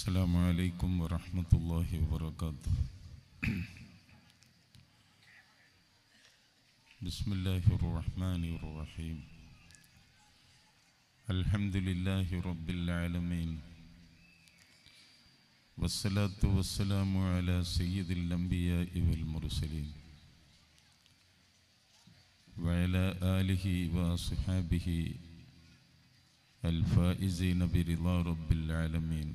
السلام عليكم ورحمة الله وبركاته بسم الله الرحمن الرحيم الحمد لله رب العالمين والصلاة والسلام على سيد الأنبياء والمرسلين وعلى آله وأصحابه الفائزين برضا رب العالمين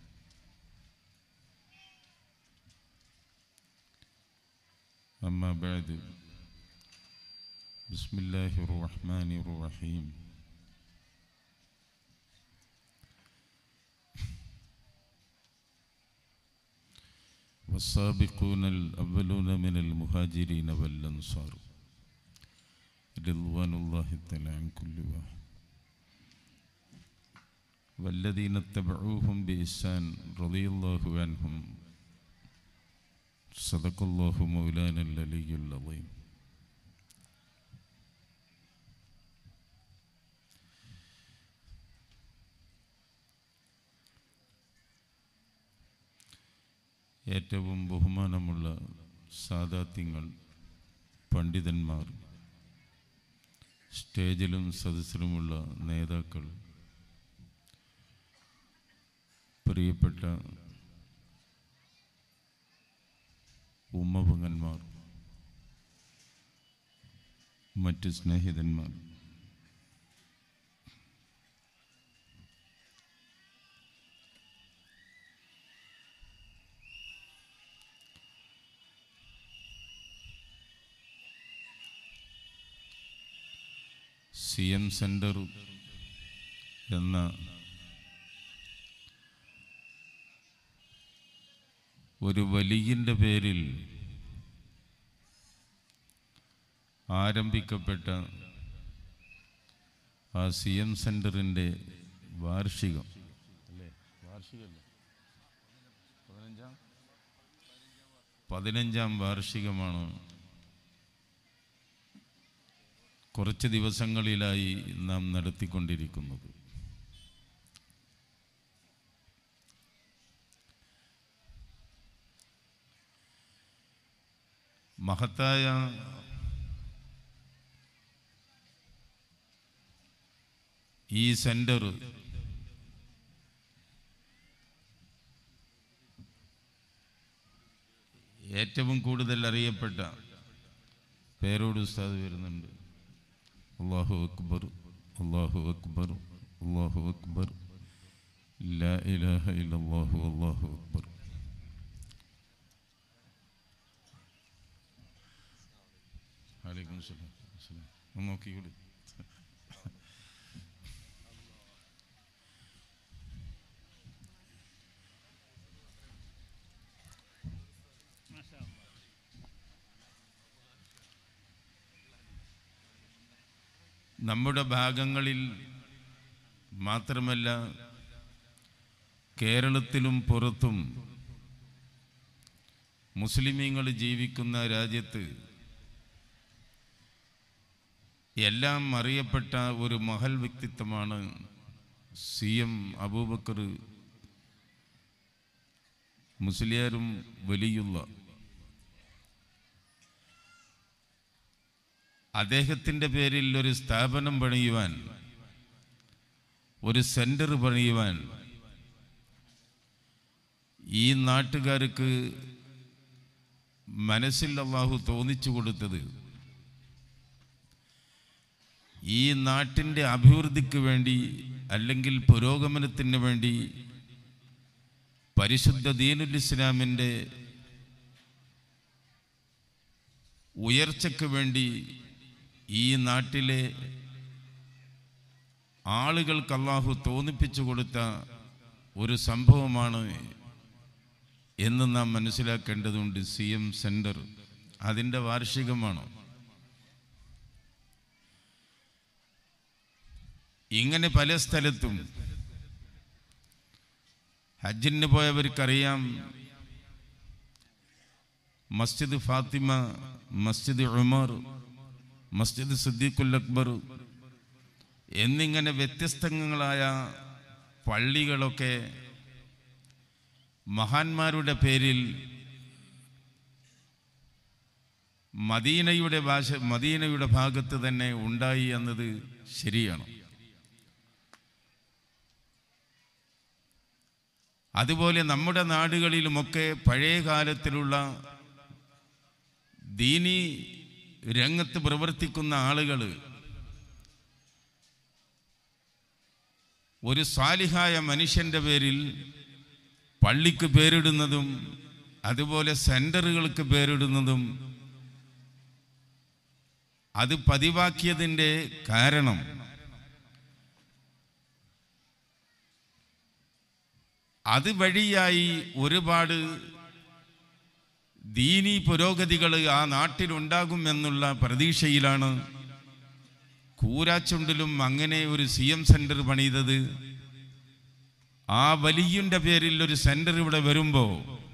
أما بعد بسم الله الرحمن الرحيم والسابقون الأولون من المهاجرين والأنصار رضوان الله تعالى عن كل واحد والذين اتبعوهم بإحسان رضي الله عنهم صدق الله مولانا العلي العظيم ഏറ്റവും ബഹുമാനമുള്ള സാദാത്യങ്ങൾ പണ്ഡിതന്മാർ സ്റ്റേജിലും സദസ്സിലുമുള്ള നേതാക്കൾ പ്രിയപ്പെട്ട ഉമ്മപങ്ങന്മാർ മറ്റ് സ്നേഹിതന്മാർ സി എം സെൻറ്റർ എന്ന ഒരു വലിയൻ്റെ പേരിൽ ആരംഭിക്കപ്പെട്ട ആ സി എം സെൻറ്ററിൻ്റെ വാർഷികം അല്ലേ വാർഷികമല്ലേ പതിനഞ്ചാം പതിനഞ്ചാം വാർഷികമാണ് കുറച്ച് ദിവസങ്ങളിലായി നാം നടത്തിക്കൊണ്ടിരിക്കുന്നത് മഹത്തായ ഈ സെന്റർ ഏറ്റവും കൂടുതൽ അറിയപ്പെട്ട പേരോട് ഉസ്താദ് വരുന്നുണ്ട് അള്ളാഹു അക്ബർ അള്ളാഹു അക്ബർ അള്ളാഹു അക്ബർ ലാ ഇലാഹ ഇല്ലല്ലാഹു അള്ളാഹു അക്ബർ വലൈക്കും സലാം സലാം ഒന്ന് നോക്കിക്കൂടി നമ്മുടെ ഭാഗങ്ങളിൽ മാത്രമല്ല കേരളത്തിലും പുറത്തും മുസ്ലിമീങ്ങൾ ജീവിക്കുന്ന രാജ്യത്ത് എല്ലാം അറിയപ്പെട്ട ഒരു മഹൽ വ്യക്തിത്വമാണ് സി എം അബൂബക്കർ മുസ്ലിയാരും വലിയുള്ള അദ്ദേഹത്തിൻ്റെ പേരിൽ ഒരു സ്ഥാപനം പണിയുവാൻ ഒരു സെന്റർ പണിയുവാൻ ഈ നാട്ടുകാർക്ക് മനസ്സിൽ അള്ളാഹു തോന്നിച്ചു കൊടുത്തത് ഈ നാട്ടിൻ്റെ അഭിവൃദ്ധിക്ക് വേണ്ടി അല്ലെങ്കിൽ പുരോഗമനത്തിന് വേണ്ടി പരിശുദ്ധ ദീനുൽ ഇസ്ലാമിൻ്റെ ഉയർച്ചയ്ക്ക് വേണ്ടി ഈ നാട്ടിലെ ആളുകൾക്ക് അള്ളാഹു തോന്നിപ്പിച്ചു കൊടുത്ത ഒരു സംഭവമാണ് എന്ന് നാം മനസ്സിലാക്കേണ്ടതുണ്ട് സി എം സെൻറ്റർ അതിൻ്റെ വാർഷികമാണ് ഇങ്ങനെ പല സ്ഥലത്തും ഹജ്ജിന് പോയവർക്കറിയാം മസ്ജിദ് ഫാത്തിമ മസ്ജിദ് ഉമർ മസ്ജിദ് സിദ്ദീഖുൽ അക്ബർ എന്നിങ്ങനെ വ്യത്യസ്തങ്ങളായ പള്ളികളൊക്കെ മഹാന്മാരുടെ പേരിൽ മദീനയുടെ ഭാഷ മദീനയുടെ ഭാഗത്ത് തന്നെ ഉണ്ടായി എന്നത് ശരിയാണ് അതുപോലെ നമ്മുടെ നാടുകളിലുമൊക്കെ പഴയ കാലത്തിലുള്ള ദീനി രംഗത്ത് പ്രവർത്തിക്കുന്ന ആളുകൾ ഒരു സാലിഹായ മനുഷ്യൻ്റെ പേരിൽ പള്ളിക്ക് പേരിടുന്നതും അതുപോലെ സെൻറ്ററുകൾക്ക് പേരിടുന്നതും അത് പതിവാക്കിയതിൻ്റെ കാരണം അത് വഴിയായി ഒരുപാട് ദീനി പുരോഗതികൾ ആ നാട്ടിലുണ്ടാകുമെന്നുള്ള പ്രതീക്ഷയിലാണ് കൂരാച്ചുണ്ടിലും അങ്ങനെ ഒരു സി എം സെൻറ്റർ പണിതത് ആ വലിയൻ്റെ പേരിൽ ഒരു സെൻറ്റർ ഇവിടെ വരുമ്പോൾ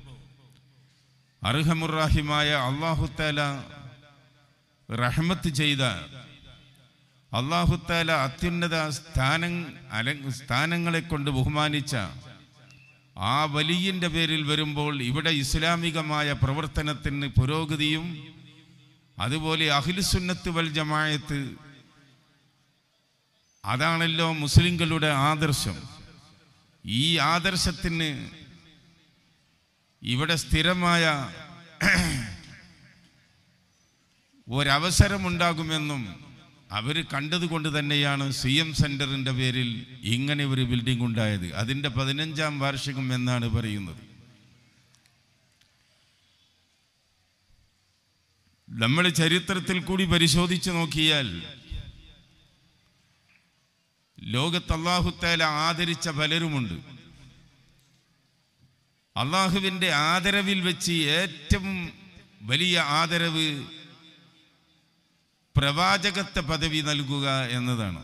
അർഹമുറാഹിമായ അള്ളാഹുത്താല റഹ്മത്ത് ചെയ്ത അള്ളാഹുത്താല അത്യുന്നത സ്ഥാനം അല സ്ഥാനങ്ങളെ കൊണ്ട് ബഹുമാനിച്ച ആ വലിയൻ്റെ പേരിൽ വരുമ്പോൾ ഇവിടെ ഇസ്ലാമികമായ പ്രവർത്തനത്തിന് പുരോഗതിയും അതുപോലെ അഖിലുസുന്നത്ത് വൽ ജമായത്ത് അതാണല്ലോ മുസ്ലിങ്ങളുടെ ആദർശം ഈ ആദർശത്തിന് ഇവിടെ സ്ഥിരമായ ഒരവസരമുണ്ടാകുമെന്നും അവർ കണ്ടതുകൊണ്ട് തന്നെയാണ് സി എം സെൻറ്ററിൻ്റെ പേരിൽ ഇങ്ങനെ ഒരു ബിൽഡിംഗ് ഉണ്ടായത് അതിൻ്റെ പതിനഞ്ചാം വാർഷികം എന്നാണ് പറയുന്നത് നമ്മൾ ചരിത്രത്തിൽ കൂടി പരിശോധിച്ച് നോക്കിയാൽ ലോകത്ത് അള്ളാഹുത്തേല ആദരിച്ച പലരുമുണ്ട് അള്ളാഹുവിൻ്റെ ആദരവിൽ വെച്ച് ഏറ്റവും വലിയ ആദരവ് പ്രവാചകത്വ പദവി നൽകുക എന്നതാണ്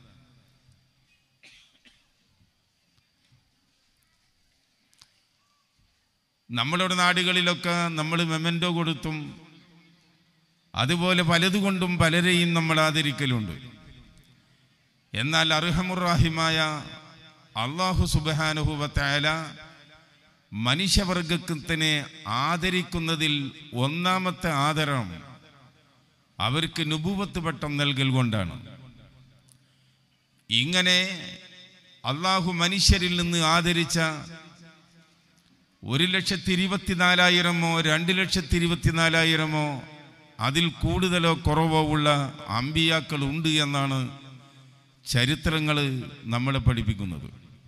നമ്മളുടെ നാടുകളിലൊക്കെ നമ്മൾ മെമൻറ്റോ കൊടുത്തും അതുപോലെ പലതുകൊണ്ടും പലരെയും നമ്മൾ ആദരിക്കലുണ്ട് എന്നാൽ അർഹമുറാഹിമായ അള്ളാഹു സുബാനുഹുവത്തായ മനുഷ്യവർഗത്തിനെ ആദരിക്കുന്നതിൽ ഒന്നാമത്തെ ആദരം അവർക്ക് നുപൂവത്ത് പട്ടം നൽകൽ കൊണ്ടാണ് ഇങ്ങനെ അള്ളാഹു മനുഷ്യരിൽ നിന്ന് ആദരിച്ച ഒരു ലക്ഷത്തി ഇരുപത്തിനാലായിരമോ രണ്ട് ലക്ഷത്തി ഇരുപത്തിനാലായിരമോ അതിൽ കൂടുതലോ കുറവോ ഉള്ള അമ്പിയാക്കൾ ഉണ്ട് എന്നാണ് ചരിത്രങ്ങൾ നമ്മളെ പഠിപ്പിക്കുന്നത്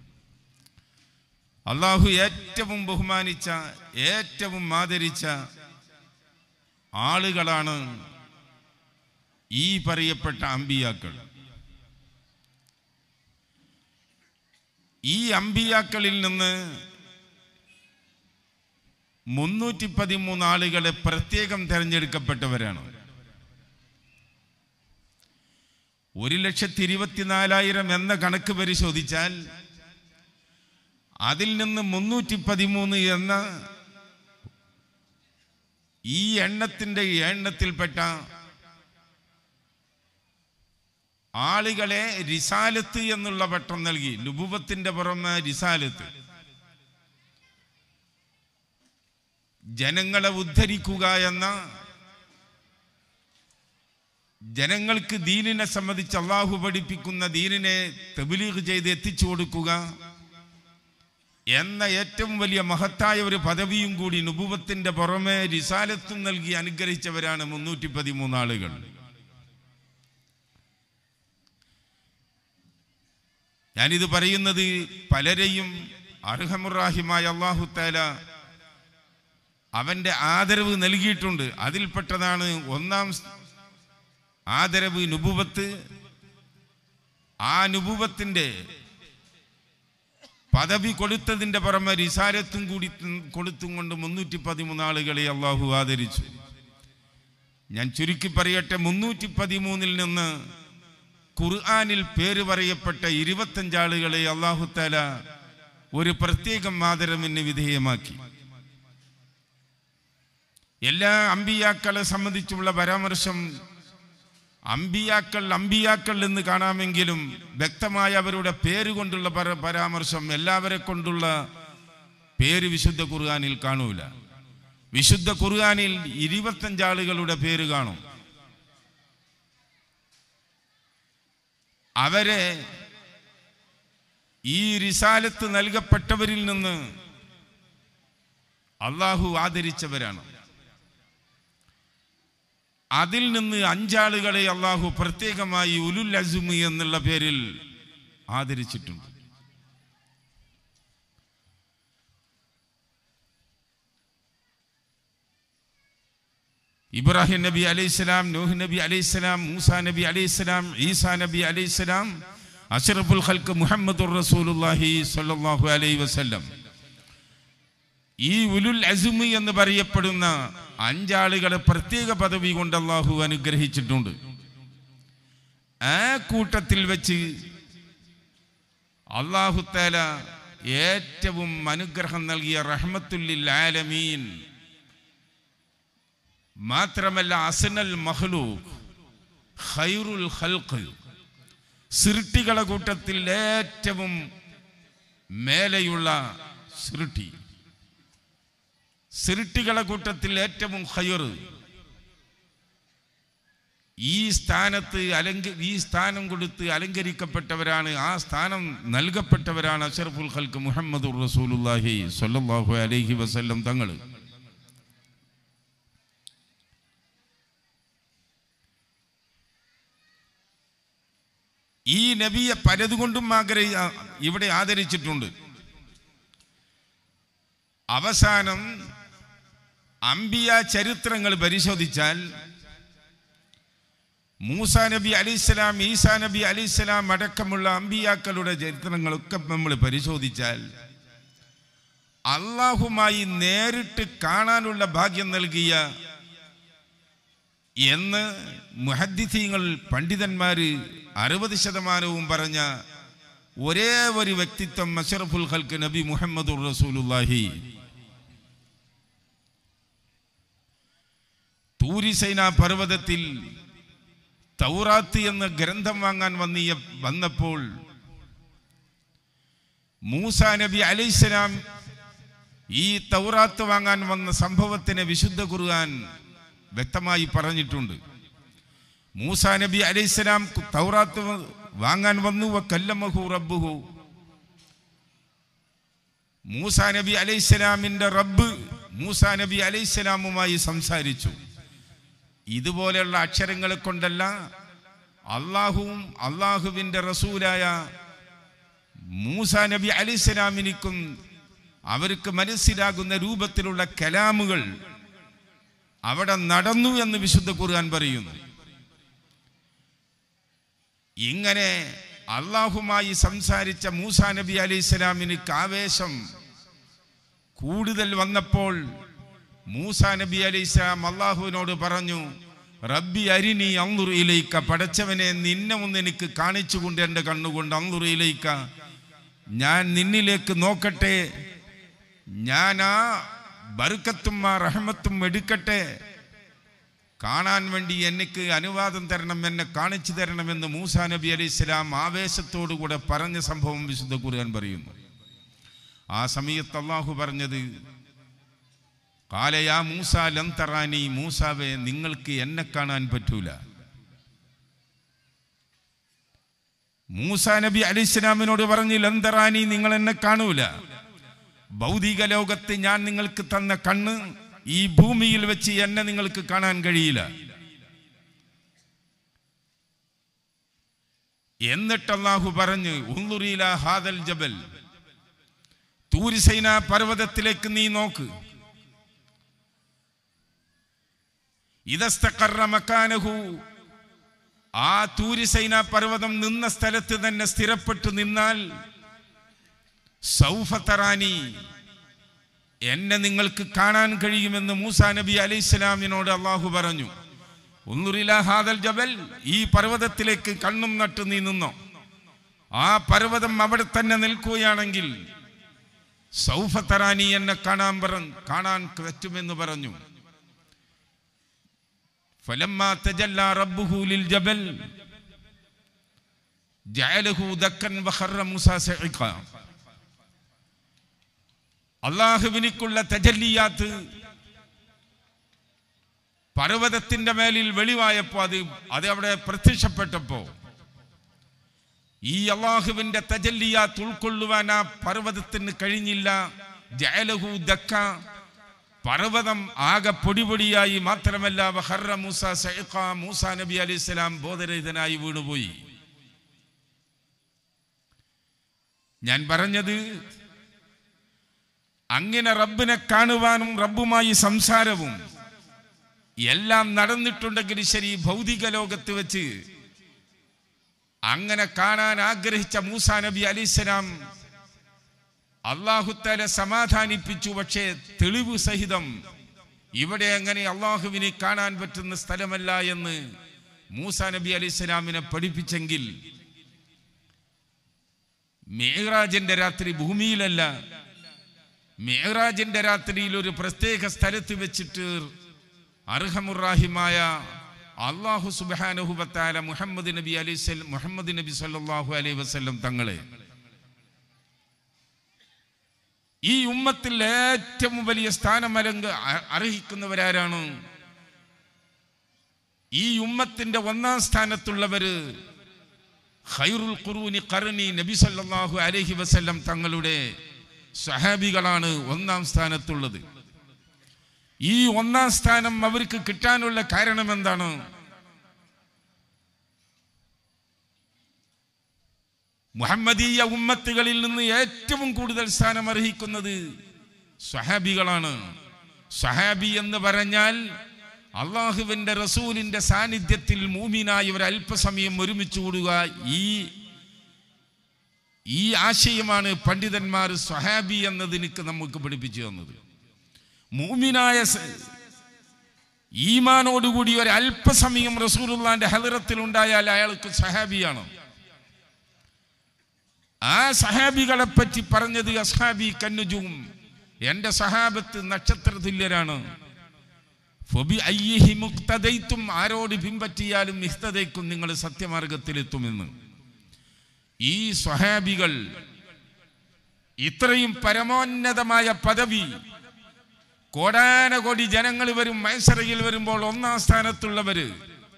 അള്ളാഹു ഏറ്റവും ബഹുമാനിച്ച ഏറ്റവും ആദരിച്ച ആളുകളാണ് ഈ പറയപ്പെട്ട അമ്പിയാക്കൾ ഈ അമ്പിയാക്കളിൽ നിന്ന് മുന്നൂറ്റി പതിമൂന്ന് ആളുകളെ പ്രത്യേകം തിരഞ്ഞെടുക്കപ്പെട്ടവരാണ് ഒരു ലക്ഷത്തി ഇരുപത്തിനാലായിരം എന്ന കണക്ക് പരിശോധിച്ചാൽ അതിൽ നിന്ന് മുന്നൂറ്റി പതിമൂന്ന് എന്ന ഈ എണ്ണത്തിൻ്റെ എണ്ണത്തിൽപ്പെട്ട ആളുകളെ റിസാലത്ത് എന്നുള്ള പട്ടം നൽകി നുബുവത്തിന്റെ പുറമെ റിസാലത്ത് ജനങ്ങളെ ഉദ്ധരിക്കുക എന്ന ജനങ്ങൾക്ക് ദീനിനെ സംബന്ധിച്ച് അള്ളാഹു പഠിപ്പിക്കുന്ന ദീനിനെ തെബിലീഗ് ചെയ്ത് എത്തിച്ചു കൊടുക്കുക എന്ന ഏറ്റവും വലിയ മഹത്തായ ഒരു പദവിയും കൂടി നുബുവത്തിന്റെ പുറമെ റിസാലത്തും നൽകി അനുഗ്രഹിച്ചവരാണ് മുന്നൂറ്റി പതിമൂന്ന് ആളുകൾ ഞാനിത് പറയുന്നത് പലരെയും അർഹമുറാഹിമായ അള്ളാഹുത്താല അവന്റെ ആദരവ് നൽകിയിട്ടുണ്ട് അതിൽപ്പെട്ടതാണ് ഒന്നാം ആദരവ് നുബുവത്ത് ആ നുബുവത്തിന്റെ പദവി കൊടുത്തതിന്റെ പുറമെ റിസാരത്തും കൂടി കൊടുത്തും കൊണ്ട് മുന്നൂറ്റി പതിമൂന്ന് ആളുകളെ അള്ളാഹു ആദരിച്ചു ഞാൻ ചുരുക്കി പറയട്ടെ മുന്നൂറ്റി പതിമൂന്നിൽ നിന്ന് ഖുർആാനിൽ പേര് പറയപ്പെട്ട ഇരുപത്തഞ്ചാളുകളെ അള്ളാഹുത്താല ഒരു പ്രത്യേകം ആദരവിന് വിധേയമാക്കി എല്ലാ അമ്പിയാക്കളെ സംബന്ധിച്ചുള്ള പരാമർശം അമ്പിയാക്കൾ അമ്പിയാക്കൾ എന്ന് കാണാമെങ്കിലും വ്യക്തമായ അവരുടെ പേര് കൊണ്ടുള്ള പര- പരാമർശം എല്ലാവരെ കൊണ്ടുള്ള പേര് വിശുദ്ധ ഖുർആാനിൽ കാണൂല വിശുദ്ധ ഖുർആാനിൽ ഇരുപത്തഞ്ചാളുകളുടെ പേര് കാണും അവരെ ഈ റിസാലത്ത് നൽകപ്പെട്ടവരിൽ നിന്ന് അള്ളാഹു ആദരിച്ചവരാണ് അതിൽ നിന്ന് അഞ്ചാളുകളെ അള്ളാഹു പ്രത്യേകമായി ഉലുൽ അസുമി എന്നുള്ള പേരിൽ ആദരിച്ചിട്ടുണ്ട് ഇബ്രാഹിം നബി അലൈഹിസ്സലാം നൂഹ് നബി അലൈഹിസ്സലാം മൂസ നബി അലൈഹിസ്സലാം ഈസാ നബി അലൈഹിസ്സലാം അഷറഫുൽ ഖൽക്ക് മുഹമ്മദുർ റസൂലുള്ളാഹി സ്വല്ലല്ലാഹു അലൈഹി വസല്ലം ഈ ഉലുൽ അസുമി എന്ന് പറയപ്പെടുന്ന അഞ്ചാളുകളെ പ്രത്യേക പദവി കൊണ്ട് അള്ളാഹു അനുഗ്രഹിച്ചിട്ടുണ്ട് ആ കൂട്ടത്തിൽ വെച്ച് അള്ളാഹുത്താല ഏറ്റവും അനുഗ്രഹം നൽകിയ റഹ്മത്തുല്ലിൽ ആലമീൻ മാത്രമല്ല അസനൽ മഹ്ലൂഖ് ഖൈറുൽ ഖൽഖ് സൃഷ്ടികളെ കൂട്ടത്തിൽ ഏറ്റവും മേലെയുള്ള സൃഷ്ടി സൃഷ്ടികളെ കൂട്ടത്തിൽ ഏറ്റവും ഖൈർ ഈ സ്ഥാനത്ത് അലങ്ക ഈ സ്ഥാനം കൊടുത്ത് അലങ്കരിക്കപ്പെട്ടവരാണ് ആ സ്ഥാനം നൽകപ്പെട്ടവരാണ് അഷറഫുൽ ഖൽക്ക് മുഹമ്മദ് റസൂലുല്ലാഹി സ്വല്ലല്ലാഹു അലൈഹി വസല്ലം തങ്ങൾ ഈ നബിയെ പലതുകൊണ്ടും ആഗ്രഹി ഇവിടെ ആദരിച്ചിട്ടുണ്ട് അവസാനം അംബിയ ചരിത്രങ്ങൾ പരിശോധിച്ചാൽ മൂസ നബി അലിസ്ലാം ഈസാ നബി അലിസ്ലാം അടക്കമുള്ള അമ്പിയാക്കളുടെ ചരിത്രങ്ങളൊക്കെ നമ്മൾ പരിശോധിച്ചാൽ അള്ളാഹുമായി നേരിട്ട് കാണാനുള്ള ഭാഗ്യം നൽകിയ എന്ന് മുഹദ്ദിഥീങ്ങൾ പണ്ഡിതന്മാര് അറുപത് ശതമാനവും പറഞ്ഞ ഒരേ ഒരു വ്യക്തിത്വം അഷറഫുൽ ഖൽക്ക് നബി മുഹമ്മദുർ റസൂലുല്ലാഹി തൂരിസൈന പർവ്വതത്തിൽ തൗറാത്ത് എന്ന ഗ്രന്ഥം വാങ്ങാൻ വന്നിയ വന്നപ്പോൾ മൂസ നബി അലൈഹിസ്സലാം ഈ തൗറാത്ത് വാങ്ങാൻ വന്ന സംഭവത്തിനെ വിശുദ്ധ ഖുർആൻ വ്യക്തമായി പറഞ്ഞിട്ടുണ്ട് മൂസ നബി അലൈഹിസ്സലാം തൗറാത്ത് വാങ്ങാൻ വന്നു കല്ലമഹു റബ്ബുഹു മൂസ നബി അലൈഹിസ്സലാമിന്റെ റബ്ബ് മൂസ നബി അലൈഹിസ്സലാമുമായി സംസാരിച്ചു ഇതുപോലെയുള്ള അക്ഷരങ്ങളെ കൊണ്ടല്ല അള്ളാഹുവും അള്ളാഹുവിൻ്റെ റസൂലായ മൂസ നബി അലിസ്ലാമിനിക്കും അവർക്ക് മനസ്സിലാകുന്ന രൂപത്തിലുള്ള കലാമുകൾ അവിടെ നടന്നു എന്ന് വിശുദ്ധ ഖുർആൻ പറയുന്നു ഇങ്ങനെ അള്ളാഹുമായി സംസാരിച്ച മൂസ നബി അലി ഇസ്ലാമിന് ആവേശം കൂടുതൽ വന്നപ്പോൾ മൂസ നബി അലി ഇസ്ലാം അള്ളാഹുവിനോട് പറഞ്ഞു റബ്ബി അരിനി അന്നുറിയിലേക്ക പടച്ചവനെ നിന്നെ ഒന്ന് എനിക്ക് കാണിച്ചുകൊണ്ട് എൻ്റെ കണ്ണുകൊണ്ട് അന്നുറിയിലേക്ക ഞാൻ നിന്നിലേക്ക് നോക്കട്ടെ ഞാൻ ആ ബർക്കത്തും ആ റഹ്മത്തും എടുക്കട്ടെ കാണാൻ വേണ്ടി എനിക്ക് അനുവാദം തരണം എന്നെ കാണിച്ചു തരണമെന്ന് മൂസാ നബി അലി ഇസ്ലാം ആവേശത്തോടുകൂടെ പറഞ്ഞ സംഭവം വിശുദ്ധ ഖുർആൻ പറയുന്നു ആ സമയത്ത് അള്ളാഹു പറഞ്ഞത് കാലയാ മൂസ ലന്തറാനി മൂസാവെ നിങ്ങൾക്ക് എന്നെ കാണാൻ പറ്റൂല മൂസ നബി അലി ഇസ്ലാമിനോട് പറഞ്ഞു ലന്തറാനി നിങ്ങൾ എന്നെ കാണൂല ഭൗതിക ലോകത്ത് ഞാൻ നിങ്ങൾക്ക് തന്ന കണ്ണ് ഈ ഭൂമിയിൽ വെച്ച് എന്നെ നിങ്ങൾക്ക് കാണാൻ കഴിയില്ല എന്നിട്ട് അള്ളാഹു പറഞ്ഞു ഉന്നുറീല ഹാദൽ ജബൽ തൂരിസൈന പർവ്വതത്തിലേക്ക് നീ നോക്ക് ഇതസ്തഖറ മക്കാനഹു ആ തൂരിസൈന പർവ്വതം നിന്ന സ്ഥലത്ത് തന്നെ സ്ഥിരപ്പെട്ടു നിന്നാൽ സൗഫത്തറാനി എന്നെ നിങ്ങൾക്ക് കാണാൻ കഴിയുമെന്ന് മൂസാ നബി അലൈഹി സ്വലാമിനോട് അള്ളാഹു പറഞ്ഞു ഒന്നുറില ഹാദൽ ജബൽ ഈ പർവ്വതത്തിലേക്ക് കണ്ണും നട്ട് നീ നിന്നോ ആ പർവ്വതം അവിടെ തന്നെ നിൽക്കുകയാണെങ്കിൽ സൗഫത്തറാനി എന്നെ കാണാൻ പറ കാണാൻ പറ്റുമെന്ന് പറഞ്ഞു فلما تجلى ربه للجبل جعله دكا وخر موسى صعقا അള്ളാഹുവിനിക്കുള്ള തജല്ലിയാത്ത് പർവ്വതത്തിന്റെ മേലിൽ വെളിവായപ്പോ അത് അത് അവിടെ പ്രത്യക്ഷപ്പെട്ടപ്പോ ഈ അള്ളാഹുവിന്റെ തജല്ലിയാത്ത് ഉൾക്കൊള്ളുവാൻ ആ പർവ്വതത്തിന് കഴിഞ്ഞില്ല ജയലഹു ദക്ക പർവ്വതം ആകെ പൊടിപൊടിയായി മാത്രമല്ല വഹറ മൂസ സൈഖ മൂസ നബി അലൈഹി സ്വലാം ബോധരഹിതനായി വീണുപോയി ഞാൻ പറഞ്ഞത് അങ്ങനെ റബ്ബിനെ കാണുവാനും റബ്ബുമായി സംസാരവും എല്ലാം നടന്നിട്ടുണ്ടെങ്കിൽ ശരി ഭൗതിക ലോകത്ത് വെച്ച് അങ്ങനെ കാണാൻ ആഗ്രഹിച്ച മൂസ നബി അലിസ്ലാം അള്ളാഹുത്താല സമാധാനിപ്പിച്ചു പക്ഷേ തെളിവ് സഹിതം ഇവിടെ അങ്ങനെ അള്ളാഹുവിനെ കാണാൻ പറ്റുന്ന സ്ഥലമല്ല എന്ന് മൂസ നബി അലിസ്ലാമിനെ പഠിപ്പിച്ചെങ്കിൽ മേറാജിന്റെ രാത്രി ഭൂമിയിലല്ല മേറാജിന്റെ രാത്രിയിൽ ഒരു പ്രത്യേക സ്ഥലത്ത് വെച്ചിട്ട് അർഹമുറാഹിമായ അള്ളാഹു സുബാനുഹുബത്താല മുഹമ്മദ് നബി അലി മുഹമ്മദ് നബി സല്ലാഹു അലൈഹി വസ്ല്ലം തങ്ങളെ ഈ ഉമ്മത്തിൽ ഏറ്റവും വലിയ സ്ഥാനമലങ്ക് അർഹിക്കുന്നവരാരാണ് ഈ ഉമ്മത്തിന്റെ ഒന്നാം സ്ഥാനത്തുള്ളവര് ഖൈറുൽ ഖുറൂനി ഖർനി നബി സല്ലല്ലാഹു അലൈഹി വസല്ലം തങ്ങളുടെ സഹാബികളാണ് ഒന്നാം സ്ഥാനത്തുള്ളത് ഈ ഒന്നാം സ്ഥാനം അവർക്ക് കിട്ടാനുള്ള കാരണം എന്താണ് മുഹമ്മദീയ ഉമ്മത്തുകളിൽ നിന്ന് ഏറ്റവും കൂടുതൽ സ്ഥാനം അർഹിക്കുന്നത് സഹാബികളാണ് സഹാബി എന്ന് പറഞ്ഞാൽ അള്ളാഹുവിന്റെ റസൂലിന്റെ സാന്നിധ്യത്തിൽ മൂമിനായി ഒരു അല്പസമയം ഒരുമിച്ച് കൂടുക ഈ ഈ ആശയമാണ് പണ്ഡിതന്മാർ സഹാബി എന്നതിനക്ക് നമുക്ക് പഠിപ്പിച്ചു തന്നത് മൂമിനായ ഈമാനോടുകൂടി ഒരു അല്പസമയം റസൂലുള്ളാന്റെ ഹലറത്തിൽ ഉണ്ടായാൽ അയാൾക്ക് സഹാബിയാണ് ആ സഹാബികളെ പറ്റി പറഞ്ഞത് അസ്ഹാബി കന്നുജും എന്റെ സഹാബത്ത് നക്ഷത്ര തുല്യരാണ് ഫബി അയ്യിഹി മുക്തദൈത്തും ആരോട് പിൻപറ്റിയാലും ഇഹ്തദൈക്കും നിങ്ങൾ സത്യമാർഗത്തിലെത്തുമെന്ന് ഈ സ്വഹാബികൾ ഇത്രയും പരമോന്നതമായ പദവി കോടാനകോടി ജനങ്ങൾ വരും മൈസറയിൽ വരുമ്പോൾ ഒന്നാം സ്ഥാനത്തുള്ളവര്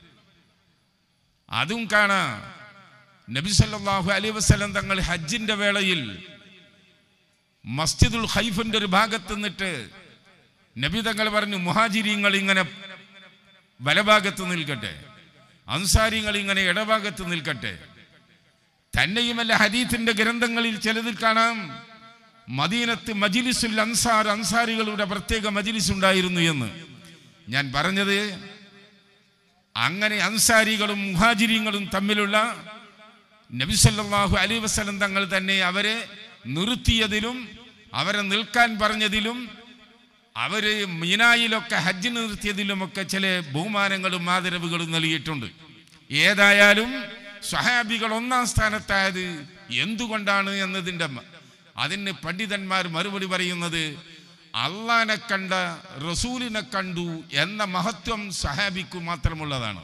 അതും കാണാ നബി സല്ലല്ലാഹു അലൈഹി വസല്ലം തങ്ങൾ ഹജ്ജിന്റെ വേളയിൽ മസ്ജിദുൽ ഖൈഫിന്റെ ഒരു ഭാഗത്ത് നിന്നിട്ട് നബി തങ്ങൾ പറഞ്ഞു മുഹാജിരിങ്ങൾ ഇങ്ങനെ വലഭാഗത്ത് നിൽക്കട്ടെ അൻസാരിങ്ങൾ ഇങ്ങനെ ഇടഭാഗത്ത് നിൽക്കട്ടെ തന്നെയുമല്ല ഹദീത്തിന്റെ ഗ്രന്ഥങ്ങളിൽ ചിലതിൽ കാണാം മദീനത്ത് മജിലിസുൽ അൻസാർ അൻസാരികളുടെ പ്രത്യേക മജിലിസ് ഉണ്ടായിരുന്നു എന്ന് ഞാൻ പറഞ്ഞത് അങ്ങനെ അൻസാരികളും മുഹാജിരിങ്ങളും തമ്മിലുള്ള നബിസല്ലാഹു അലൈ വസ്ലം തങ്ങൾ തന്നെ അവരെ നിർത്തിയതിലും അവരെ നിൽക്കാൻ പറഞ്ഞതിലും അവര് മീനായിലൊക്കെ ഹജ്ജ് നിർത്തിയതിലുമൊക്കെ ചില ബഹുമാനങ്ങളും ആദരവുകളും നൽകിയിട്ടുണ്ട് ഏതായാലും സ്വഹാബികൾ ഒന്നാം സ്ഥാനത്തായത് എന്തുകൊണ്ടാണ് എന്നതിൻ്റെ മ- അതിന് പണ്ഡിതന്മാർ മറുപടി പറയുന്നത് അള്ളാനെ കണ്ട റസൂലിനെ കണ്ടു എന്ന മഹത്വം സഹാബിക്കു മാത്രമുള്ളതാണ്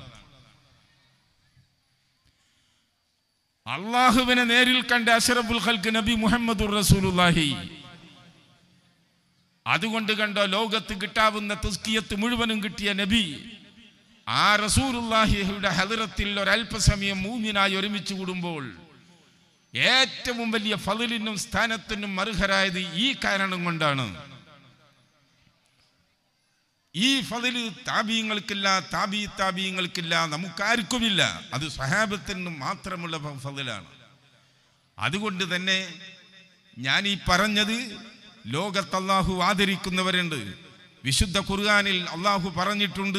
അള്ളാഹുവിനെ നേരിൽ കണ്ട അഷറഫുൽ ഖൽക്ക് നബി മുഹമ്മദുർ റസൂലുള്ളാഹി അതുകൊണ്ട് കണ്ടോ ലോകത്ത് കിട്ടാവുന്ന തുസ്കിയത്ത് മുഴുവനും കിട്ടിയ നബി ആ റസൂലുള്ളാഹിയുടെ ഹദറത്തിൽ ഒരല്പസമയം മൂമിനായി ഒരുമിച്ച് കൂടുമ്പോൾ ഏറ്റവും വലിയ ഫതിലിനും സ്ഥാനത്തിനും അർഹരായത് ഈ കാരണം കൊണ്ടാണ് ഈ ഫതില് താബീങ്ങൾക്കില്ല താബി താബീങ്ങൾക്കില്ല നമുക്കാർക്കുമില്ല അത് സഹാബത്തിന് മാത്രമുള്ള ഫ- ഫതിലാണ് അതുകൊണ്ട് തന്നെ ഞാൻ ഈ പറഞ്ഞത് ലോകത്ത് അള്ളാഹു ആദരിക്കുന്നവരുണ്ട് വിശുദ്ധ ഖുർആനിൽ അള്ളാഹു പറഞ്ഞിട്ടുണ്ട്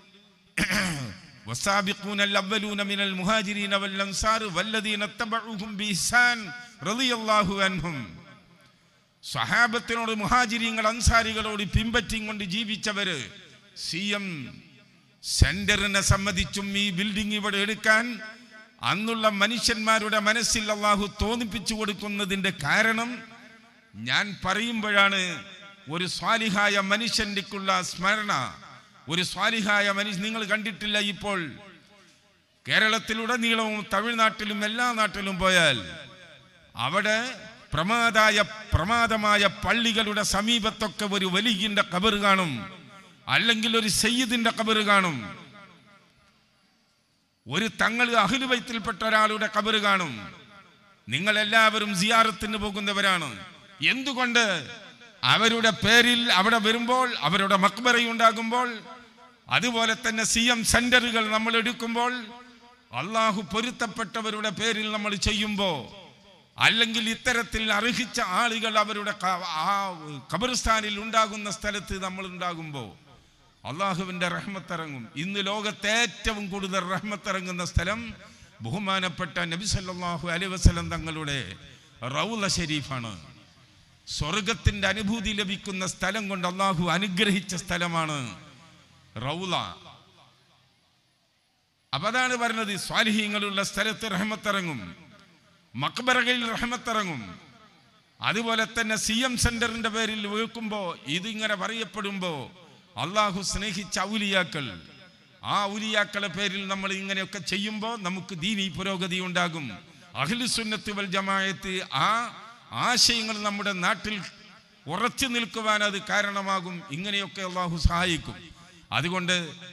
والسابقون الأولون من المهاجرين والأنصار والذين اتبعوهم بإحسان رضي الله عنهم സഹാബത്തിനോട് മുഹാജിരിങ്ങൾ അൻസാരികളോട് പിൻപറ്റിയും കൊണ്ട് ജീവിച്ചവര് സി എം സെന്ററിനെ സംബന്ധിച്ചും ഈ ബിൽഡിംഗ് ഇവിടെ എടുക്കാൻ അന്നുള്ള മനുഷ്യന്മാരുടെ മനസ്സിൽ അള്ളാഹു തോന്നിപ്പിച്ചു കൊടുക്കുന്നതിന്റെ കാരണം ഞാൻ പറയുമ്പോഴാണ് ഒരു സ്വാലിഹായ മനുഷ്യൻ്റെക്കുള്ള സ്മരണ ഒരു സ്വാലിഹായ മനുഷ്യൻ നിങ്ങൾ കണ്ടിട്ടില്ല ഇപ്പോൾ കേരളത്തിലുടനീളവും തമിഴ്നാട്ടിലും എല്ലാ നാട്ടിലും പോയാൽ അവിടെ പ്രമാദായ പ്രമാദമായ പള്ളികളുടെ സമീപത്തൊക്കെ ഒരു വലിയന്റെ കബർ കാണും അല്ലെങ്കിൽ ഒരു സയ്യിദിന്റെ കബർ കാണും ഒരു തങ്ങൾ അഹിലുബൈത്തിൽപ്പെട്ട ഒരാളുടെ കബർ കാണും നിങ്ങൾ എല്ലാവരും സിയാറത്തിന് പോകുന്നവരാണ് എന്തുകൊണ്ട് അവരുടെ പേരിൽ അവിടെ വരുമ്പോൾ അവരുടെ മക്ബറയുണ്ടാകുമ്പോൾ അതുപോലെ തന്നെ സി എം സെന്ററുകൾ നമ്മൾ എടുക്കുമ്പോൾ അള്ളാഹു പൊരുത്തപ്പെട്ടവരുടെ പേരിൽ നമ്മൾ ചെയ്യുമ്പോൾ അല്ലെങ്കിൽ ഇത്തരത്തിൽ അർഹിച്ച ആളുകൾ അവരുടെ ക- ആ ഖബർസ്ഥാനിൽ ഉണ്ടാകുന്ന സ്ഥലത്ത് നമ്മൾ ഉണ്ടാകുമ്പോൾ അള്ളാഹുവിന്റെ റഹ്മത്തിറങ്ങും ഇന്ന് ലോകത്തെ ഏറ്റവും കൂടുതൽ റഹ്മത്തിറങ്ങുന്ന സ്ഥലം ബഹുമാനപ്പെട്ട നബി സല്ലല്ലാഹു അലൈഹി വസല്ലം തങ്ങളുടെ റൗല ഷരീഫാണ് സ്വർഗത്തിന്റെ അനുഭൂതി ലഭിക്കുന്ന സ്ഥലം കൊണ്ട് അള്ളാഹു അനുഗ്രഹിച്ച സ്ഥലമാണ് റൗല അപ്പൊ അതാണ് പറഞ്ഞത് സ്വാലിഹീങ്ങളുള്ള സ്ഥലത്ത് റഹ്മത്തിറങ്ങും മക്ബറകളിൽ റഹ്മത്തിറങ്ങും അതുപോലെ തന്നെ സി എം സെന്ററിന്റെ പേരിൽ വെക്കുമ്പോ ഇതിങ്ങനെ പറയപ്പെടുമ്പോ അള്ളാഹു സ്നേഹിച്ച ഔലിയാക്കൾ ആ ഔലിയാക്കളെ പേരിൽ നമ്മൾ ഇങ്ങനെയൊക്കെ ചെയ്യുമ്പോൾ നമുക്ക് ദീനി പുരോഗതി ഉണ്ടാകും അഖിലുസുന്നത്ത് വൽ ജമായത്ത് ആ ആശയങ്ങൾ നമ്മുടെ നാട്ടിൽ ഉറച്ചു നിൽക്കുവാൻ അത് കാരണമാകും ഇങ്ങനെയൊക്കെ അള്ളാഹു സഹായിക്കും അതുകൊണ്ട്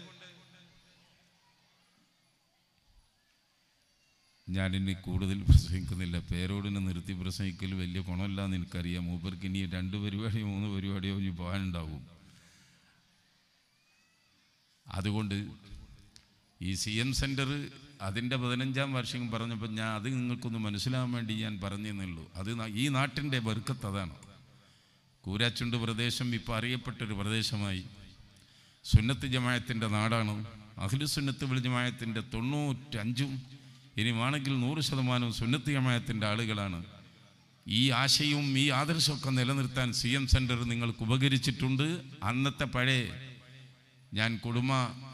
ഞാനിനി കൂടുതൽ പ്രസംഗിക്കുന്നില്ല പേരോടിനെ നിർത്തി പ്രസംഗിക്കൽ വലിയ ഗുണമില്ലാന്ന് എനിക്കറിയാം മൂപ്പർക്ക് ഇനി രണ്ട് പരിപാടിയോ മൂന്ന് പരിപാടിയോ ഇനി പോകാനുണ്ടാവും അതുകൊണ്ട് ഈ സി എം സെൻറ്റർ അതിൻ്റെ പതിനഞ്ചാം വാർഷികം പറഞ്ഞപ്പോൾ ഞാൻ അത് നിങ്ങൾക്കൊന്ന് മനസ്സിലാകാൻ വേണ്ടി ഞാൻ പറഞ്ഞെന്നുള്ളൂ അത് ന- ഈ നാട്ടിൻ്റെ ബർക്കത്ത് അതാണ് കൂരാച്ചുണ്ട് പ്രദേശം ഇപ്പോൾ അറിയപ്പെട്ടൊരു പ്രദേശമായി സുന്നത്ത് ജമായത്തിൻ്റെ നാടാണ് അഖിലു സുന്നത്ത് വിളി ജമായത്തിൻ്റെ തൊണ്ണൂറ്റഞ്ചും ഇനി വേണമെങ്കിൽ നൂറ് ശതമാനവും സുന്നത്ത് ജമായത്തിൻ്റെ ആളുകളാണ് ഈ ആശയവും ഈ ആദർശമൊക്കെ നിലനിർത്താൻ സി എം സെൻറ്റർ നിങ്ങൾക്ക് ഉപകരിച്ചിട്ടുണ്ട് അന്നത്തെ പഴയ ഞാൻ കുടുംബ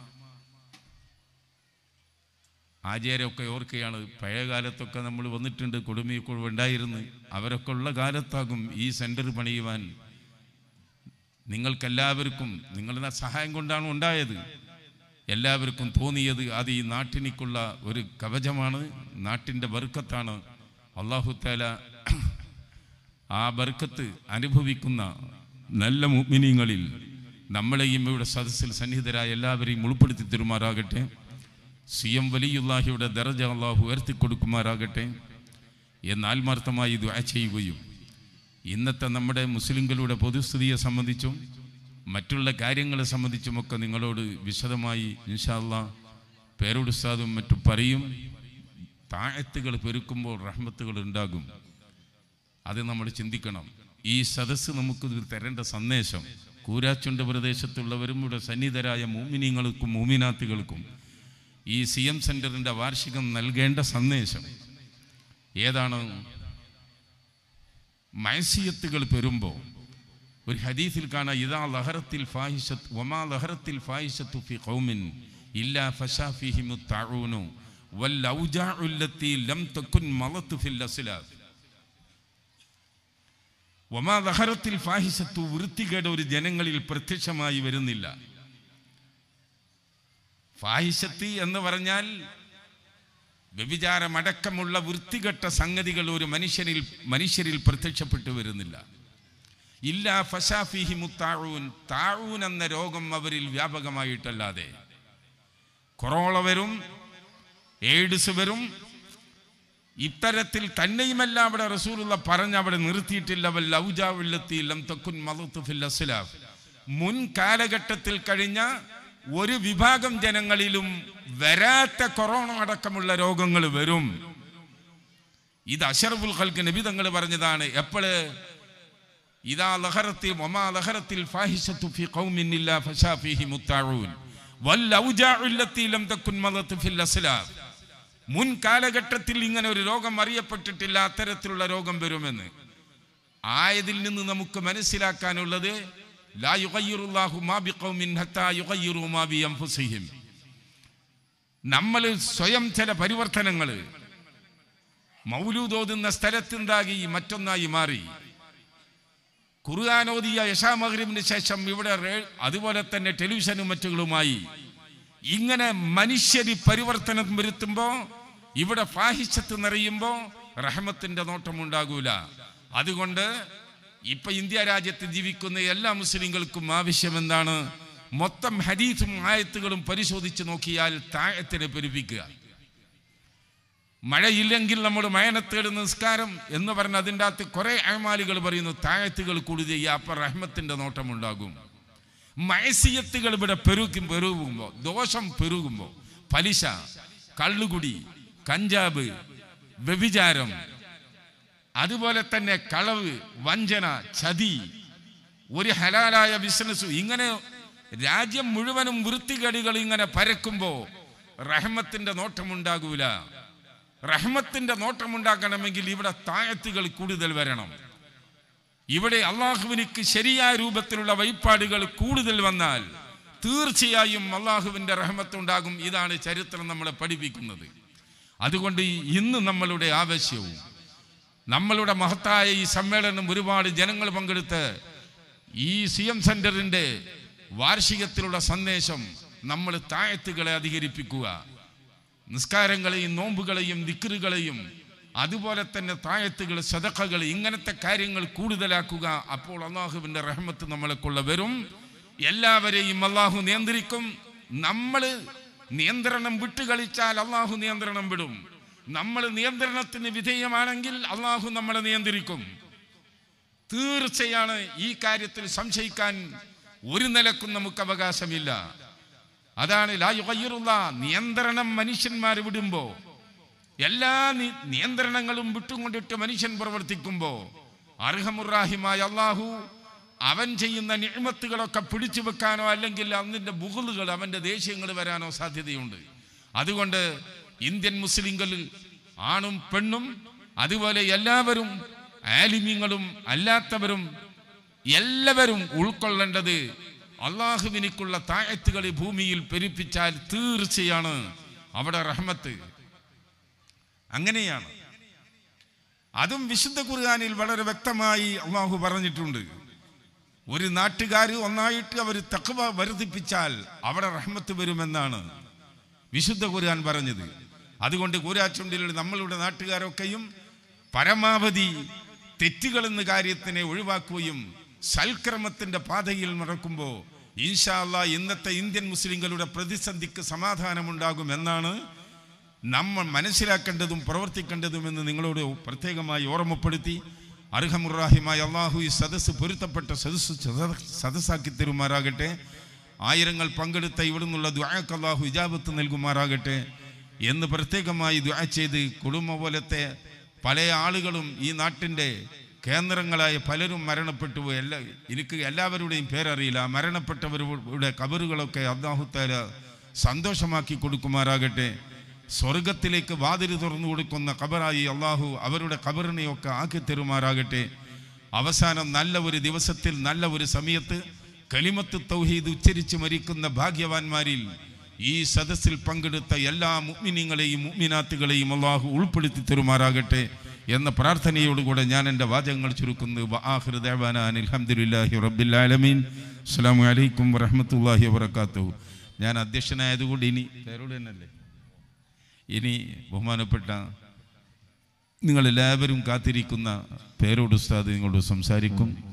ആചാര്യമൊക്കെ ഓർക്കുകയാണ് പഴയ കാലത്തൊക്കെ നമ്മൾ വന്നിട്ടുണ്ട് കുടുംബിയൊക്കെ ഉണ്ടായിരുന്നു അവരൊക്കെ ഉള്ള കാലത്താകും ഈ സെൻറ്റർ പണിയുവാൻ നിങ്ങൾക്കെല്ലാവർക്കും നിങ്ങളുടെ സഹായം കൊണ്ടാണ് ഉണ്ടായത് എല്ലാവർക്കും തോന്നിയത് അത് ഈ നാട്ടിനിക്കുള്ള ഒരു കവചമാണ് നാട്ടിൻ്റെ ബർക്കത്താണ് അള്ളാഹുത്താല ആ ബർക്കത്ത് അനുഭവിക്കുന്ന നല്ല മുഗ്മിനീങ്ങളിൽ നമ്മളെയും ഇവിടെ സദസ്സിൽ സന്നിഹിതരായ എല്ലാവരെയും ഉൾപ്പെടുത്തി തരുമാറാകട്ടെ സി എം വലിയുല്ലാഹിയുടെ ദറജ അള്ളാഹു ഉയർത്തിക്കൊടുക്കുമാറാകട്ടെ എന്ന് ആത്മാർത്ഥമായി ദുആ ചെയ്യുകയും ഇന്നത്തെ നമ്മുടെ മുസ്ലിങ്ങളുടെ പൊതുസ്ഥിതിയെ സംബന്ധിച്ചും മറ്റുള്ള കാര്യങ്ങളെ സംബന്ധിച്ചുമൊക്കെ നിങ്ങളോട് വിശദമായി ഇൻഷാല്ല പേരുടുസ്താദും മറ്റും പറയും താഴത്തുകൾ പെരുക്കുമ്പോൾ റഹ്മത്തുകൾ ഉണ്ടാകും അത് നമ്മൾ ചിന്തിക്കണം ഈ സദസ്സ് നമുക്ക് ഇത് തരേണ്ട സന്ദേശം കൂരാച്ചുണ്ട് പ്രദേശത്തുള്ളവരും ഇവിടെ സന്നിധരായ മൂമിനിങ്ങൾക്കും മൂമിനാത്തുകൾക്കും ഈ സി എം സെന്ററിന്റെ വാർഷികം നൽകേണ്ട സന്ദേശം ഏതാണ് മൈസിയത്തുകൾ പെരുമ്പോൾ ഒരു ഹദീസിൽ കാണാം ഇതാ ലഹറത്തിൽ ഫാഹിഷത്ത് വമാ ലഹറത്തിൽ ഫാഹിഷത്തു ഫി ഖൗമിൻ ഇല്ലാ ഫശാ ഫീഹിമു തഊനു വൽ ഔജാഉ ലത്തി ലം തകുൻ മലത്ത് ഫിൽ അസ്ലാഫ് വമാ ലഹറത്തിൽ ഫാഹിഷത്തു വൃത്തികേട് ഒരു ജനങ്ങളിൽ പ്രത്യക്ഷമായി വരുന്നില്ല ഫാഹിഷത്ത് എന്ന് പറഞ്ഞാൽ വ്യഭിചാരമടക്കമുള്ള വൃത്തികെട്ട സംഗതികൾ ഒരു മനുഷ്യനിൽ മനുഷ്യരിൽ പ്രത്യക്ഷപ്പെട്ടു വരുന്നില്ല ഇല്ല ഫഷാഫിഹി മുത്താഴൂൻ താഴൂൻ എന്ന രോഗം അവരിൽ വ്യാപകമായിട്ടല്ലാതെ കൊറോള വരും എയ്ഡ്സ് വരും ഇത്തരത്തിൽ തന്നെയുമല്ല അവിടെ റസൂലുള്ള പറഞ്ഞ് അവിടെ നിർത്തിയിട്ടില്ല വൽ ഔജാവുല്ലത്തി ലം തക്കുൻ മലത്തു ഫിൽ അസ്ലാഫ് മുൻ കാലഘട്ടത്തിൽ കഴിഞ്ഞ ഒരു വിഭാഗം ജനങ്ങളിലും വരാത്ത കൊറോണ അടക്കമുള്ള രോഗങ്ങൾ വരും ഇത് അഷറഫുൽ ഖൽക്ക് നബി തങ്ങൾ പറഞ്ഞതാണ് എപ്പോഴ് ഇതാ ലഹറത്തിൽ ഒമാ ലഹറത്തിൽ ഫാഹിഷത്തു ഫി ഖൗമിൻ ഇല്ലാ ഫശാ ഫീഹി മുത്താഊൻ വൽ ഔജാഉ ലത്തി ലം തകുൻ മലത്ത് ഫിൽ അസ്ലാഫ് മുൻ കാലഘട്ടത്തിൽ ഇങ്ങനെ ഒരു രോഗം അറിയപ്പെട്ടിട്ടില്ല അത്തരത്തിലുള്ള രോഗം വരുമെന്ന് ആയതിൽ നിന്ന് നമുക്ക് മനസ്സിലാക്കാനുള്ളത് ലാ യുഗയ്യിറുല്ലാഹു മാ ബിഖൗമിൻ ഹത്താ യുഗയ്യിറു മാ ബി അൻഫുസിഹിം നമ്മൾ സ്വയം ചില പരിവർത്തനങ്ങൾ മൗലൂദോതുന്ന സ്ഥലത്തുണ്ടാകി മറ്റൊന്നായി മാറി ഖുർആാനോദിയ യശാമഹരിമിന് ശേഷം ഇവിടെ റേ- അതുപോലെ തന്നെ ടെലിവിഷനും മറ്റുകളുമായി ഇങ്ങനെ മനുഷ്യരി പരിവർത്തനം വരുത്തുമ്പോൾ ഇവിടെ ഫാഹിഷത്ത് നിറയുമ്പോൾ റഹമത്തിന്റെ നോട്ടം ഉണ്ടാകൂല അതുകൊണ്ട് ഇപ്പൊ ഇന്ത്യ രാജ്യത്ത് ജീവിക്കുന്ന എല്ലാ മുസ്ലിങ്ങൾക്കും ആവശ്യം എന്താണ് മൊത്തം ഹദീസും ആയത്തുകളും പരിശോധിച്ച് നോക്കിയാൽ താഴത്തിനെ പെരുപ്പിക്കുക മഴയില്ലെങ്കിൽ നമ്മൾ മയനത്തേട് നിസ്കാരം എന്ന് പറഞ്ഞ് അതിൻ്റെ അകത്ത് കുറെ അഴമാലികൾ പറയുന്നു താഴത്തുകൾ കൂടി ചെയ്യുക അപ്പൊ റഹ്മത്തിന്റെ നോട്ടമുണ്ടാകും മയസിയത്തുകൾ ഇവിടെ പെരുക്കും പെരുകുമ്പോൾ ദോഷം പെരുകുമ്പോൾ പലിശ കള്ളുകുടി കഞ്ചാബ് വ്യഭിചാരം അതുപോലെ തന്നെ കളവ് വഞ്ചന ചതി ഒരു ഹലാലായ ബിസിനസ് ഇങ്ങനെ രാജ്യം മുഴുവനും വൃത്തികേടുകൾ ഇങ്ങനെ പരക്കുമ്പോൾ റഹ്മത്തിന്റെ നോട്ടമുണ്ടാകൂല റഹ്മത്തിന്റെ നോട്ടമുണ്ടാക്കണമെങ്കിൽ ഇവിടെ താഴത്തുകൾ കൂടുതൽ വരണം ഇവിടെ അള്ളാഹുവിനിക്ക് ശരിയായ രൂപത്തിലുള്ള വഴിപ്പാടുകൾ കൂടുതൽ വന്നാൽ തീർച്ചയായും അള്ളാഹുവിന്റെ റഹ്മത്തുണ്ടാകും ഇതാണ് ചരിത്രം നമ്മളെ പഠിപ്പിക്കുന്നത് അതുകൊണ്ട് ഇന്ന് നമ്മളുടെ ആവശ്യവും നമ്മളുടെ മഹത്തായ ഈ സമ്മേളനം ഒരുപാട് ജനങ്ങൾ പങ്കെടുത്ത് ഈ സി എം സെന്ററിന്റെ വാർഷികത്തിലുള്ള സന്ദേശം നമ്മൾ താഴത്തുകളെ അധികരിപ്പിക്കുക നിസ്കാരങ്ങളെയും നോമ്പുകളെയും ദിക്കറുകളെയും അതുപോലെ തന്നെ താഴത്തുകൾ സദക്കകൾ ഇങ്ങനത്തെ കാര്യങ്ങൾ കൂടുതലാക്കുക അപ്പോൾ അള്ളാഹുവിന്റെ റഹ്മത്ത് നമ്മളെ കൊള്ള വരും എല്ലാവരെയും അള്ളാഹു നിയന്ത്രിക്കും നമ്മൾ നിയന്ത്രണം വിട്ടുകളിച്ചാൽ അള്ളാഹു നിയന്ത്രണം വിടും നമ്മൾ നിയന്ത്രണത്തിന് വിധേയമാണെങ്കിൽ അള്ളാഹു നമ്മളെ നിയന്ത്രിക്കും തീർച്ചയാണ് ഈ കാര്യത്തിൽ സംശയിക്കാൻ ഒരു നിലക്കും നമുക്ക് അവകാശമില്ല അതാണ് ലാ യുഗയ്യിറുള്ള നിയന്ത്രണം മനുഷ്യന്മാർ വിടുമ്പോ എല്ലാ നി- നിയന്ത്രണങ്ങളും വിട്ടുകൊണ്ടിട്ട് മനുഷ്യൻ പ്രവർത്തിക്കുമ്പോ അർഹമുറാഹിമായ അള്ളാഹു അവൻ ചെയ്യുന്ന നിയമത്തുകളൊക്കെ പിടിച്ചു വെക്കാനോ അല്ലെങ്കിൽ അതിൻ്റെ ബുഹലുകൾ അവൻ്റെ ദേഷ്യങ്ങൾ വരാനോ സാധ്യതയുണ്ട് അതുകൊണ്ട് ഇന്ത്യൻ മുസ്ലിങ്ങളിൽ ആണും പെണ്ണും അതുപോലെ എല്ലാവരും ആലിമ്യങ്ങളും അല്ലാത്തവരും എല്ലാവരും ഉൾക്കൊള്ളേണ്ടത് അള്ളാഹുവിനിക്കുള്ള താഴത്തുകൾ ഈ ഭൂമിയിൽ പെരുപ്പിച്ചാൽ തീർച്ചയാണ് അവിടെ റഹ്മത്ത് അങ്ങനെയാണ് അതും വിശുദ്ധ ഖുർആനിൽ വളരെ വ്യക്തമായി അള്ളാഹു പറഞ്ഞിട്ടുണ്ട് ഒരു നാട്ടുകാർ ഒന്നായിട്ട് അവർ തക്കവ വർദ്ധിപ്പിച്ചാൽ അവിടെ റഹ്മത്ത് വരുമെന്നാണ് വിശുദ്ധ ഖുർആൻ പറഞ്ഞത് അതുകൊണ്ട് കൂരാച്ചുണ്ടിൽ നമ്മളുടെ നാട്ടുകാരൊക്കെയും പരമാവധി തെറ്റുകൾ എന്ന കാര്യത്തിനെ ഒഴിവാക്കുകയും സൽക്രമത്തിന്റെ പാതയിൽ നടക്കുമ്പോൾ ഇൻഷാ അല്ലാ ഇന്നത്തെ ഇന്ത്യൻ മുസ്ലിങ്ങളുടെ പ്രതിസന്ധിക്ക് സമാധാനമുണ്ടാകുമെന്നാണ് നമ്മൾ മനസ്സിലാക്കേണ്ടതും പ്രവർത്തിക്കേണ്ടതുമെന്ന് നിങ്ങളോട് പ്രത്യേകമായി ഓർമ്മപ്പെടുത്തി അർഹമുറാഹിമായ അള്ളാഹു ഈ സദസ്സ് പൊരുത്തപ്പെട്ട സദസ്സ് സദ- സദസ്സാക്കി തരുമാറാകട്ടെ ആയിരങ്ങൾ പങ്കെടുത്ത ഇവിടെ നിന്നുള്ള ദ്വായക്ക് അള്ളാഹു ഇജാബത്ത് നൽകുമാറാകട്ടെ എന്ന് പ്രത്യേകമായി ദ്വാ ചെയ്ത് കുടുംബ പോലത്തെ പല ആളുകളും ഈ നാട്ടിൻ്റെ കേന്ദ്രങ്ങളായ പലരും മരണപ്പെട്ടു പോയി. എല്ലാ എനിക്ക് എല്ലാവരുടെയും പേരറിയില്ല മരണപ്പെട്ടവരുടെ കബറുകളൊക്കെ അള്ളാഹുത്താല സന്തോഷമാക്കി കൊടുക്കുമാറാകട്ടെ സ്വർഗത്തിലേക്ക് വാതിൽ തുറന്നു കൊടുക്കുന്ന കബറായി അള്ളാഹു അവരുടെ കബറിനെയൊക്കെ ആക്കി തരുമാറാകട്ടെ അവസാനം നല്ല ഒരു ദിവസത്തിൽ നല്ല ഒരു സമയത്ത് കലിമത്ത് തൗഹീദ് ഉച്ചരിച്ച് മരിക്കുന്ന ഭാഗ്യവാന്മാരിൽ ഈ സദസ്സിൽ പങ്കെടുത്ത എല്ലാ മുഅ്മിനീങ്ങളെയും മുഅ്മിനാത്തുകളെയും അള്ളാഹു ഉൾപ്പെടുത്തി തരുമാറാകട്ടെ എന്ന പ്രാർത്ഥനയോടുകൂടെ ഞാൻ എൻ്റെ വാചകങ്ങൾ ചുരുക്കുന്നു വആഖിറു ദഅവാനാ അനിൽ ഹംദുലില്ലാഹി റബ്ബിൽ ആലമീൻ അസ്സലാമു അലൈക്കും വറഹ്മത്തുള്ളാഹി വബറകാതുഹു ഞാൻ അധ്യക്ഷനായതുകൊണ്ട് ഇനി പേരോട് തന്നെയല്ലേ ഇനി ബഹുമാനപ്പെട്ട നിങ്ങളെല്ലാവരും കാത്തിരിക്കുന്ന പേരോട് ഉസ്താദ് നിങ്ങളോട് സംസാരിക്കും